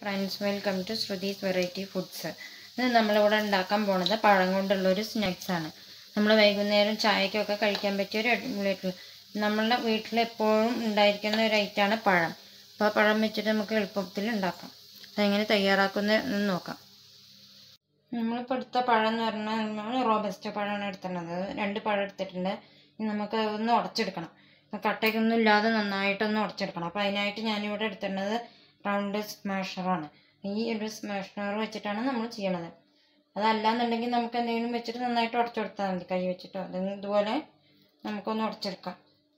friends welcome to Shruthi's variety foods ഇത് നമ്മളിവിടെ ഉണ്ടാക്കാൻ പോണത് പഴം കൊണ്ടുള്ളൊരു സ്നാക്സാണ് നമ്മൾ വൈകുന്നേരം ചായക്കൊക്കെ കഴിക്കാൻ പറ്റിയ ഒരു അടിപൊളിയായിട്ടുള്ള നമ്മളുടെ വീട്ടിൽ എപ്പോഴും ഉണ്ടായിരിക്കുന്ന ഒരു ഐറ്റമാണ് പഴം അപ്പോൾ ആ പഴം വെച്ചിട്ട് നമുക്ക് എളുപ്പത്തിൽ ഉണ്ടാക്കാം അതെങ്ങനെ തയ്യാറാക്കുന്നത് നോക്കാം നമ്മളിപ്പോൾ എടുത്ത പഴം എന്ന് പറഞ്ഞാൽ നമ്മൾ റോബസ്റ്റ പഴമാണ് എടുത്തിട്ടുള്ളത് രണ്ട് പഴം എടുത്തിട്ടുണ്ട് ഇനി നമുക്ക് ഒന്ന് ഉടച്ചെടുക്കണം കട്ടയ്ക്കൊന്നും ഇല്ലാതെ നന്നായിട്ടൊന്ന് ഉടച്ചെടുക്കണം അപ്പോൾ അതിനായിട്ട് ഞാനിവിടെ എടുത്തിട്ടുള്ളത് റൗണ്ട് സ്മാഷറാണ് ഈ ഒരു സ്മാഷർ വെച്ചിട്ടാണ് നമ്മൾ ചെയ്യണത് അതല്ലാന്നുണ്ടെങ്കിൽ നമുക്ക് എന്തെങ്കിലും വെച്ചിട്ട് നന്നായിട്ട് ഉടച്ചെടുത്താൽ മതി കൈ വെച്ചിട്ടോ അത് ഇതുപോലെ നമുക്കൊന്ന് ഉടച്ചെടുക്കാം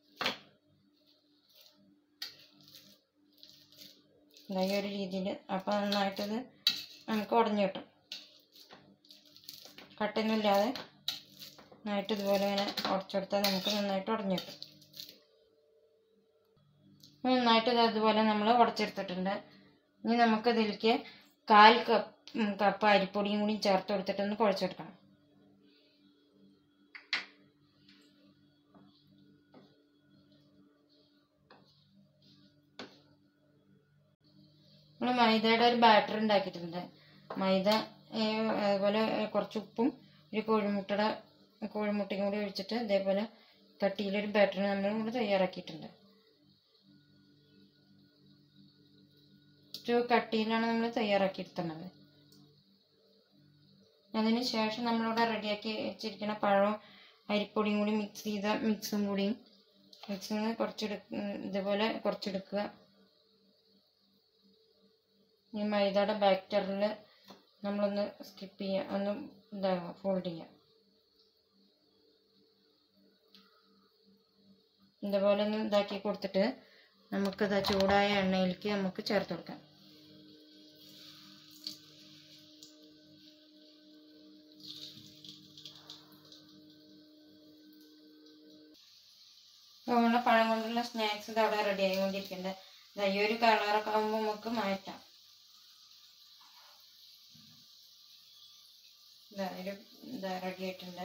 ഈ ഒരു രീതിയിൽ അപ്പോൾ നന്നായിട്ടത് നമുക്ക് ഉടഞ്ഞു കിട്ടും കട്ടയൊന്നും ഇല്ലാതെ നന്നായിട്ട് ഇതുപോലെ ഇങ്ങനെ ഉടച്ചെടുത്താൽ നമുക്ക് നന്നായിട്ട് ഉടഞ്ഞു കിട്ടും നന്നായിട്ട് ഇത് അതുപോലെ നമ്മൾ ഉടച്ചെടുത്തിട്ടുണ്ട് ഇനി നമുക്ക് ഇതിലേക്ക് കാൽ കപ്പ് കപ്പ് അരിപ്പൊടിയും കൂടി ചേർത്ത് കൊടുത്തിട്ടൊന്ന് കുഴച്ചെടുക്കണം നമ്മൾ മൈദയുടെ ഒരു ബാറ്റർ ഉണ്ടാക്കിയിട്ടുണ്ട് മൈദ അതുപോലെ കുറച്ച് ഉപ്പും ഒരു കോഴിമുട്ടയുടെ കോഴിമുട്ടയും കൂടി ഒഴിച്ചിട്ട് ഇതേപോലെ കട്ടിയിലൊരു ബാറ്റർ നമ്മൾ ഇവിടെ തയ്യാറാക്കിയിട്ടുണ്ട് കുറച്ച് കട്ടിയിലാണ് നമ്മൾ തയ്യാറാക്കിയെടുത്തുന്നത് അതിന് ശേഷം നമ്മളിവിടെ റെഡിയാക്കി വെച്ചിരിക്കുന്ന പഴവും അരിപ്പൊടിയും കൂടി മിക്സ് ചെയ്ത മിക്സും കൂടിയും മിക്സിൽ നിന്ന് കുറച്ചെടുക്ക ഇതുപോലെ കുറച്ചെടുക്കുക ഈ മൈദയുടെ ബാറ്ററിൽ നമ്മളൊന്ന് സ്കിപ്പ് ചെയ്യുക ഒന്ന് ഇതാകുക ഫോൾഡ് ചെയ്യുക ഇതുപോലെ ഒന്ന് ഇതാക്കി കൊടുത്തിട്ട് നമുക്കിത് ചൂടായ എണ്ണയിലേക്ക് നമുക്ക് ചേർത്ത് കൊടുക്കാം നമ്മുടെ പഴം കൊണ്ടുള്ള സ്നാക്സ് ഇത് അവിടെ റെഡി ആയിക്കൊണ്ടിരിക്കുന്നുണ്ട് ഈ ഒരു കളറൊക്കെ ആകുമ്പോൾ നമുക്ക് മാറ്റാം ഇതാ ഒരു ഇതാ റെഡി ആയിട്ടുണ്ട്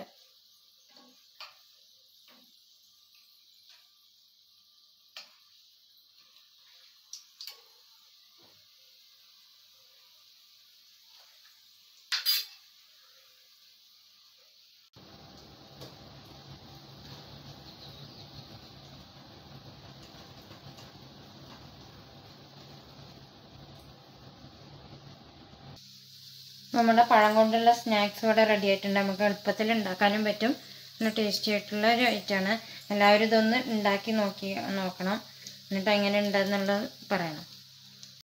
നമ്മുടെ പഴം കൊണ്ടുള്ള സ്നാക്സ് ഇവിടെ റെഡി ആയിട്ടുണ്ട് നമുക്ക് എളുപ്പത്തിൽ ഉണ്ടാക്കാനും പറ്റും നല്ല ടേസ്റ്റി ആയിട്ടുള്ള ഒരു ഐറ്റമാണ് എല്ലാവരും ഇതൊന്ന് ഉണ്ടാക്കി നോക്കി നോക്കണം എന്നിട്ട് എങ്ങനെ ഉണ്ടെന്നുള്ളത് പറയണം